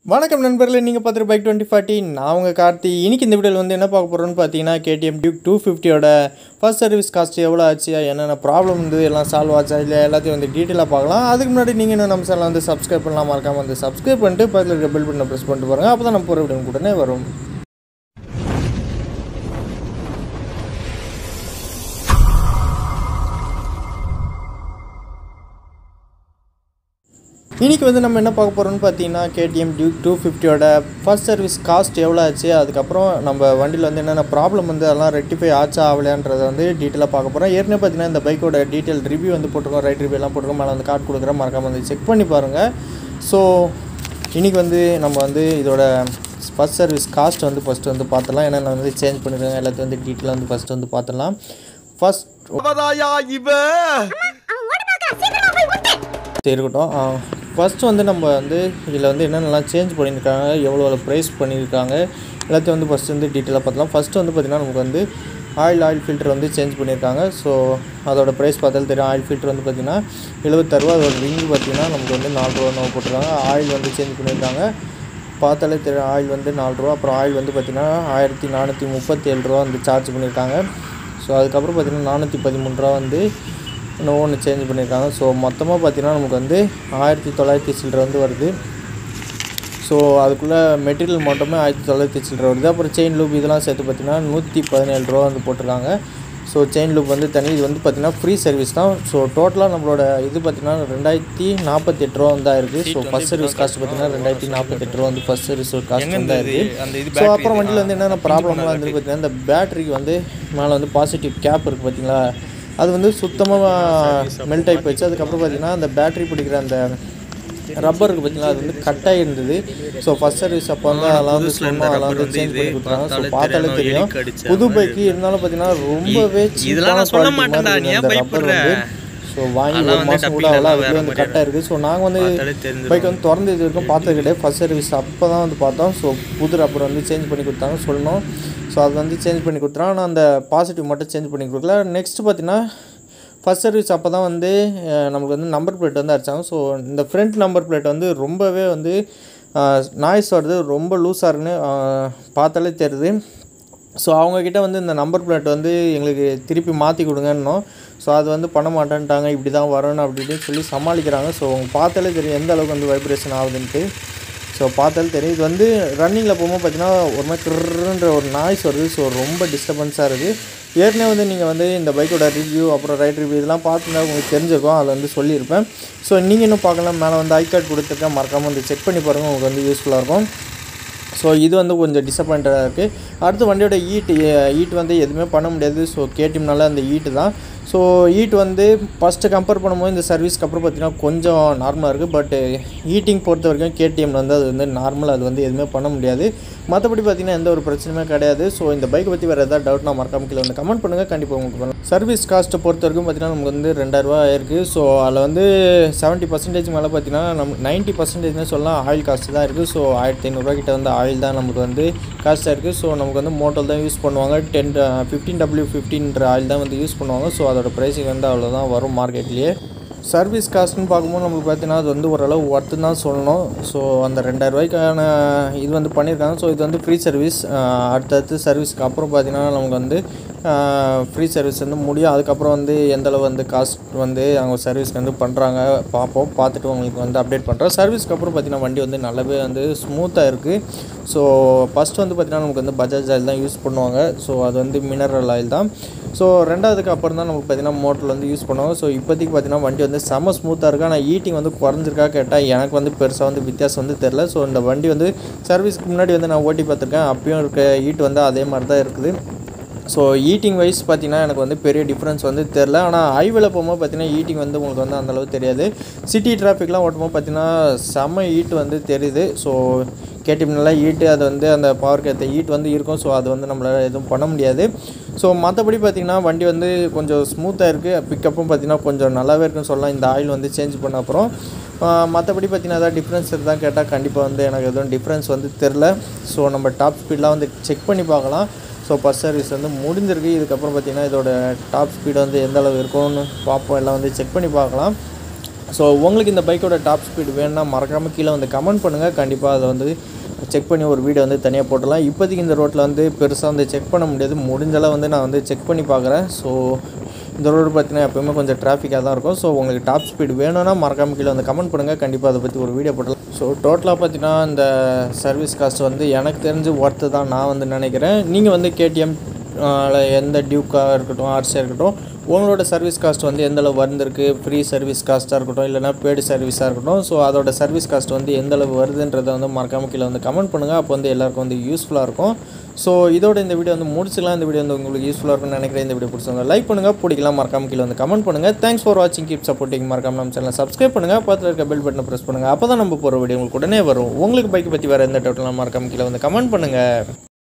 வணக்கம் நண்பர்களே நீங்கள் பார்த்துட்டு பைக் டுவெண்ட்டி ஃபார்ட்டி நான் உங்கள் கார்த்தி இன்னைக்கு இந்த வீடியோவில் வந்து என்ன பார்க்க போகிறோன்னு பார்த்தீங்கன்னா கேடிஎம் டியூக் டூ ஃபிஃப்டியோட ஃபர்ஸ்ட் சர்வீஸ் காஸ்ட் எவ்வளோ ஆச்சு என்னென்ன ப்ராப்ளம் வந்து எல்லாம் சால்வ் ஆச்சா இல்லை எல்லாத்தையும் வந்து டீட்டெயிலாக பார்க்கலாம் அதுக்கு முன்னாடி நீங்கள் இன்னும் நம்ம சேனல் வந்து சப்ஸ்கிரைப் பண்ணலாம் மறக்காமல் வந்து சப்ஸ்கிரைப் பண்ணிட்டு பக்கத்தில் இருக்க பெல் பட்டனை ப்ரெஸ் பண்ணிட்டு பாருங்கள் அப்போ தான் நம்ம போகிற வீடியோ உடனே வரும் இன்றைக்கி வந்து நம்ம என்ன பார்க்க போகிறோம்னு பார்த்தீங்கன்னா கேடிஎம் டியூக் டூ ஃபிஃப்டியோட ஃபர்ஸ்ட் சர்வீஸ் காஸ்ட் எவ்வளோ ஆச்சு அதுக்கப்புறம் நம்ம வண்டியில் வந்து என்னென்ன ப்ராப்ளம் வந்து அதெல்லாம் ரெக்டிஃபை ஆச்சா ஆகலையான்றதை வந்து டீட்டெயிலாக பார்க்க போகிறோம் ஏற்கனவே பார்த்தீங்கன்னா இந்த பைக்கோட டீட்டெயில் ரிவ்யூ வந்து போட்டிருக்கோம் ரைட் ரிவ்யூ எல்லாம் போட்டிருக்கோம் மேலே வந்து கார்டு கொடுக்குறேன் மறக்காம வந்து செக் பண்ணி பாருங்கள் ஸோ இன்றைக்கி வந்து நம்ம வந்து இதோட ஃபஸ்ட் சர்வீஸ் காஸ்ட் வந்து ஃபஸ்ட்டு வந்து பார்த்துலாம் என்னென்ன வந்து சேஞ்ச் பண்ணிருக்காங்க எல்லாத்தையும் வந்து டீட்டெயிலாக வந்து ஃபஸ்ட்டு வந்து பார்த்துலாம் ஃபஸ்ட் அவதாயா இவ சரி இருக்கட்டும் ஃபஸ்ட்டு வந்து நம்ம வந்து இதில் வந்து என்னென்னலாம் சேஞ்ச் பண்ணியிருக்காங்க எவ்வளோ ப்ரைஸ் பண்ணியிருக்காங்க எல்லாத்தையும் வந்து ஃபஸ்ட்டு வந்து டீட்டெயிலாக பார்க்கலாம் ஃபஸ்ட்டு வந்து பார்த்திங்கன்னா நமக்கு வந்து ஆயில் ஆயில் ஃபில்டர் வந்து சேஞ்ச் பண்ணியிருக்காங்க ஸோ அதோட ப்ரைஸ் பார்த்தாலும் தெரியும் ஆயில் ஃபில்டர் வந்து பார்த்திங்கன்னா எழுபத்தாறுவா அதோட ரிங் பார்த்திங்கன்னா நமக்கு வந்து நாலு ரூபா நம்ம போட்டிருக்காங்க ஆயில் வந்து சேஞ்ச் பண்ணியிருக்காங்க பார்த்தாலே தெரியும் ஆயில் வந்து நாலு ரூபா அப்புறம் ஆயில் வந்து பார்த்திங்கன்னா ஆயிரத்தி நானூற்றி முப்பத்தி ஏழு ரூபா வந்து சார்ஜ் பண்ணியிருக்காங்க ஸோ அதுக்கப்புறம் பார்த்திங்கன்னா நானூற்றி பதிமூணு ரூபா வந்து இன்னும் ஒன்று சேஞ்ச் பண்ணியிருக்காங்க ஸோ மொத்தமாக பார்த்தீங்கன்னா நமக்கு வந்து ஆயிரத்தி தொள்ளாயிரத்தி சில்லரை வந்து வருது ஸோ அதுக்குள்ளே மெட்டீரியல் மட்டுமே ஆயிரத்தி தொள்ளாயிரத்தி சில்லரை வருது அப்புறம் செயின் லூப் இதெல்லாம் சேர்த்து பார்த்தீங்கன்னா நூற்றி பதினேழு ரூபா வந்து போட்டிருக்காங்க ஸோ செயின் லூப் வந்து தனி இது வந்து பார்த்திங்கன்னா ஃப்ரீ சர்வீஸ் தான் ஸோ டோட்டலாக நம்மளோட இது பார்த்திங்கன்னா ரெண்டாயிரத்தி நாற்பத்தெட்டு ரூபா வந்து ஆயிருக்கு ஸோ ஃபஸ்ட் சர்வீஸ் காஸ்ட் பார்த்திங்கன்னா ரெண்டாயிரத்தி நாற்பத்தெட்டு ரூபா வந்து ஃபஸ்ட் சர்வீஸ் காஸ்ட் வந்து ஆயிருக்கு ஸோ அப்புறம் வண்டியில் வந்து என்னென்ன ப்ராப்ளம்லாம் வந்து பார்த்தீங்கன்னா இந்த பேட்டரிக்கு வந்து மேலே வந்து பாசிட்டிவ் கேப் இருக்குது பார்த்தீங்களா அது வந்து சுத்தமாக மெல்ட் ஆகி போயிடுச்சு அதுக்கப்புறம் பார்த்தீங்கன்னா அந்த பேட்டரி பிடிக்கிற அந்த ரப்பர் இருக்குது பார்த்தீங்களா அது வந்து கட் ஆகிருந்தது ஸோ ஃபஸ்ட் சர்வீஸ் அப்போ வந்து அதெல்லாம் வந்து சொன்னோம் அதெல்லாம் வந்து சேஞ்ச் பண்ணி கொடுத்தாங்க ஸோ பார்த்தாலே தெரியும் புது பைக்கு இருந்தாலும் பார்த்தீங்கன்னா ரொம்பவே இதெல்லாம் நான் சொல்ல மாட்டேன்டா, நீ ஏன் அந்த ரப்பர் பயப்படுற? வந்து ஸோ வாங்கி ஒரு அதெல்லாம் வந்து மாதம் கூட டப்பில அவ்வளோ வேற அதுக்கு வந்து மாதிரி கட்டாக இருக்குது ஸோ நாங்கள் வந்து பார்த்தாலே தெரிஞ்சிரும். பைக் வந்து திறந்து இது வரைக்கும் பார்த்தது கிடையாது ஃபஸ்ட் சர்வீஸ் அப்போ தான் வந்து பார்த்தோம் ஸோ புது ரப்பர் வந்து சேஞ்ச் பண்ணி கொடுத்தாங்க சொல்லணும் ஸோ அது வந்து சேஞ்ச் பண்ணி கொடுத்துறோம் ஆனால் அந்த பாசிட்டிவ் மட்டும் சேஞ்ச் பண்ணி கொடுக்கல நெக்ஸ்ட் பார்த்தீங்கன்னா ஃபஸ்ட் சர்வீஸ் அப்போ தான் வந்து அஹ், நமக்கு வந்து நம்பர் பிளேட் வந்து அடித்தாங்க ஸோ இந்த ஃப்ரண்ட் நம்பர் பிளேட் வந்து ரொம்பவே வந்து நாய்ஸ் வருது ரொம்ப லூஸாக இருக்குன்னு அஹ், பார்த்தாலே தெரியுது ஸோ அவங்கக்கிட்ட வந்து இந்த நம்பர் பிளேட் வந்து எங்களுக்கு திருப்பி மாற்றி கொடுங்கன்னோம் ஸோ அது வந்து பண்ண மாட்டேன்ட்டாங்க இப்படி தான் வரணும் அப்படின்னு சொல்லி சமாளிக்கிறாங்க ஸோ அவங்க பார்த்தாலே தெரியும் எந்த அளவுக்கு வந்து வைப்ரேஷன் ஆகுதுன்ட்டு ஸோ பார்த்தாலே தெரியும் இது வந்து ரன்னிங்கில் போகும்போது பார்த்தீங்கன்னா ஒரு மாதிரி கிருன்ற ஒரு நாய்ஸ் வருது ஸோ ரொம்ப டிஸ்டர்பன்ஸாக இருக்குது ஏற்கனவே வந்து நீங்கள் வந்து இந்த பைக்கோட ரிவ்யூ அப்புறம் ரைட் ரிவ்யூ இதெல்லாம் பார்த்துருந்தா உங்களுக்கு தெரிஞ்சிருக்கும் அதில் வந்து சொல்லியிருப்பேன் ஸோ நீங்கள் இன்னும் பார்க்கலாம் மேலே வந்து ஐ கார்டு கொடுத்துருக்கேன் மறக்காமல் வந்து செக் பண்ணி பாருங்கள் உங்களுக்கு வந்து யூஸ்ஃபுல்லாக இருக்கும் ஸோ இது வந்து கொஞ்சம் டிசப்பாயிண்டடாக இருக்குது அடுத்து வண்டியோட ஈட்டு ஈட் வந்து எதுவுமே பண்ண முடியாது ஸோ கேடிஎம்னால அந்த ஈட்டு தான் ஸோ ஈட் வந்து ஃபஸ்ட்டு கம்பேர் பண்ணும்போது இந்த சர்வீஸ்க்கு அப்புறம் பார்த்தீங்கன்னா கொஞ்சம் நார்மலாக இருக்குது பட் ஈட்டிங் பொறுத்த வரைக்கும் கேடிஎம் வந்து அது வந்து நார்மல் அது வந்து எதுவுமே பண்ண முடியாது மற்றபடி பார்த்தீங்கன்னா எந்த ஒரு பிரச்சனையுமே கிடையாது ஸோ இந்த பைக்கை பற்றி வேறு எதாவது டவுட்னா மறக்காம கீழே வந்து கமெண்ட் பண்ணுங்கள் கண்டிப்பாக உங்களுக்கு பண்ணலாம் சர்வீஸ் காஸ்ட்டை பொறுத்த வரைக்கும் பார்த்தீங்கன்னா நமக்கு வந்து ரெண்டாயிரரூவா ஆயிருக்கு ஸோ அதில் வந்து செவன்ட்டி பர்சன்டேஜ் மேலே பார்த்தீங்கன்னா நம்ம நைன்ட்டி பர்சன்டேஜ்னு சொல்லலாம் ஆயில் காஸ்ட் தான் இருக்குது ஸோ ஆயிரத்தி ஐநூறுரூவா கிட்ட வந்து ஆயில் தான் நமக்கு வந்து காஸ்ட்டாக இருக்குது ஸோ நமக்கு வந்து மோட்டல் தான் யூஸ் பண்ணுவாங்க டென் ஃபிஃப்டீன் டபிள்யூ ஃபிஃப்டின்ற ஆயில் தான் வந்து யூஸ் பண்ணுவாங்க ஸோ அதோட ப்ரைஸிங் வந்து அவ்வளோதான் வரும் மார்க்கெட்லேயே சர்வீஸ் காஸ்ட்னு பார்க்கும்போது நமக்கு பார்த்தீங்கன்னா அது வந்து ஓரளவு ஒர்த்து தான் சொல்லணும் ஸோ அந்த ரெண்டாயிரரூவாய்க்கான இது வந்து பண்ணியிருக்காங்க ஸோ இது வந்து ஃப்ரீ சர்வீஸ் அடுத்தடுத்து சர்வீஸ்க்கு அப்புறம் பார்த்தீங்கன்னா நமக்கு வந்து ஃப்ரீ சர்வீஸ் வந்து முடியும் அதுக்கப்புறம் வந்து எந்த அளவு வந்து காஸ்ட் வந்து அவங்க சர்வீஸ்க்கு வந்து பண்ணுறாங்க பார்ப்போம் பார்த்துட்டு உங்களுக்கு வந்து அப்டேட் பண்ணுறோம் சர்வீஸ்க்கு அப்புறம் பார்த்தீங்கன்னா வண்டி வந்து நல்லாவே வந்து ஸ்மூத்தாக இருக்குது ஸோ ஃபஸ்ட் வந்து பார்த்தீங்கன்னா நமக்கு வந்து பஜாஜ் ஆயில் தான் யூஸ் பண்ணுவாங்க ஸோ அது வந்து மினரல் ஆயில் தான் ஸோ ரெண்டாவதுக்கு அப்புறம் தான் நமக்கு பார்த்தீங்கன்னா மோட்டர் வந்து யூஸ் பண்ணுவாங்க ஸோ இப்போதைக்கு பார்த்தீங்கன்னா வண்டி வந்து செம ஸ்மூத்தாக இருக்குது ஆனால் ஈட்டிங் வந்து குறைஞ்சிருக்கா கேட்டால் எனக்கு வந்து பெருசாக வந்து வித்தியாசம் வந்து தெரில ஸோ இந்த வண்டி வந்து சர்வீஸ்க்கு முன்னாடி வந்து நான் ஓட்டி பார்த்துருக்கேன் அப்பயும் இருக்க ஈட் வந்து அதே மாதிரி தான் இருக்குது ஸோ ஈட்டிங் வைஸ் பார்த்தீங்கன்னா எனக்கு வந்து பெரிய டிஃப்ரென்ஸ் வந்து தெரில ஆனால் ஹைவேல போகும்போது பார்த்தீங்கன்னா ஈட்டிங் வந்து உங்களுக்கு வந்து அந்தளவு தெரியாது சிட்டி டிராஃபிக்லாம் ஓட்டும்போது பார்த்தீங்கன்னா செம்ம ஈட் வந்து தெரியுது ஸோ கேடிஎம்னால ஈட்டு அது வந்து அந்த பவருக்கு ஏற்ற ஈட் வந்து இருக்கும் ஸோ அது வந்து நம்மளால் எதுவும் பண்ண முடியாது ஸோ மற்றபடி பார்த்திங்கன்னா வண்டி வந்து கொஞ்சம் ஸ்மூத்தாக இருக்குது பிக்கப்பும் பார்த்திங்கன்னா கொஞ்சம் நல்லாவே இருக்குன்னு சொல்லலாம் இந்த ஆயில் வந்து சேஞ்ச் பண்ண அப்புறம் மற்றபடி பார்த்திங்கன்னா ஏதாவது டிஃப்ரென்ஸ் இருந்தால் கேட்டால் கண்டிப்பாக வந்து எனக்கு எதுவும் டிஃப்ரென்ஸ் வந்து தெரில ஸோ நம்ம டாப் ஸ்பீட்லாம் வந்து செக் பண்ணி பார்க்கலாம் ஸோ பஸ் சர்வீஸ் வந்து முடிஞ்சிருக்கு இதுக்கப்புறம் பார்த்திங்கன்னா இதோட டாப் ஸ்பீடு வந்து எந்த அளவு இருக்கும்னு பார்ப்போம் எல்லாம் வந்து செக் பண்ணி பார்க்கலாம் ஸோ உங்களுக்கு இந்த பைக்கோட டாப் ஸ்பீடு வேணும்னா மறக்காமல் கீழே வந்து கமெண்ட் பண்ணுங்கள் கண்டிப்பாக அதை வந்து செக் பண்ணி ஒரு வீடியோ வந்து தனியாக போட்டலாம் இப்போதைக்கு இந்த ரோட்டில் வந்து பெருசாக வந்து செக் பண்ண முடியாது முடிஞ்சளவு வந்து நான் வந்து செக் பண்ணி பார்க்குறேன் ஸோ இந்த ரோடு பார்த்தீங்கன்னா எப்போயுமே கொஞ்சம் டிராஃபிக்காக தான் இருக்கும் ஸோ உங்களுக்கு டாப் ஸ்பீடு வேணும்னா மறக்காம கீழே வந்து கமெண்ட் பண்ணுங்கள் கண்டிப்பாக அதை பற்றி ஒரு வீடியோ போடலாம் ஸோ டோட்டலாக பார்த்தீங்கன்னா இந்த சர்வீஸ் காஸ்ட் வந்து எனக்கு தெரிஞ்சு ஒர்த்து தான் நான் வந்து நினைக்கிறேன் நீங்கள் வந்து கேடிஎம் எந்த டியூக்காக இருக்கட்டும் ஆர்சியாக இருக்கட்டும் உங்களோட சர்வீஸ் காஸ்ட் வந்து எந்த அளவு வந்திருக்கு ஃப்ரீ சர்வீஸ் காஸ்ட்டாக இருக்கட்டும் இல்லைனா பேடு சர்வீஸாக இருக்கட்டும் ஸோ அதோட சர்வீஸ் காஸ்ட் வந்து எந்த அளவு வருதுன்றதை வந்து மறக்காம கீழே வந்து கமெண்ட் பண்ணுங்கள் அப்போ வந்து எல்லாருக்கும் வந்து யூஸ்ஃபுல்லாக இருக்கும் ஸோ இதோட இந்த வீடியோ வந்து முடிச்சுக்கலாம் இந்த வீடியோ வந்து உங்களுக்கு யூஸ்ஃபுல்லாக இருக்கும்னு நினைக்கிறேன் இந்த வீடியோ பிடிச்சவங்க லைக் பண்ணுங்கள் பிடிக்கலாம் மறக்காம கீழே வந்து கமெண்ட் பண்ணுங்கள் தேங்க்ஸ் ஃபார் வாட்சிங் கீப் சப்போர்ட்டிங் மறக்காம நம்ம சேனல் சப்ஸ்கிரைப் பண்ணுங்கள் பக்கத்தில் இருக்க பெல் பட்டனை ப்ரெஸ் பண்ணுங்கள் அப்போ தான் நம்ம போகிற வீடியோ உங்களுக்கு உடனே வரும் உங்களுக்கு பைக் பற்றி வேறு எந்த டவுட்லாம் மறக்காம கீழே வந்து கமெண்ட் பண்ணுங்கள்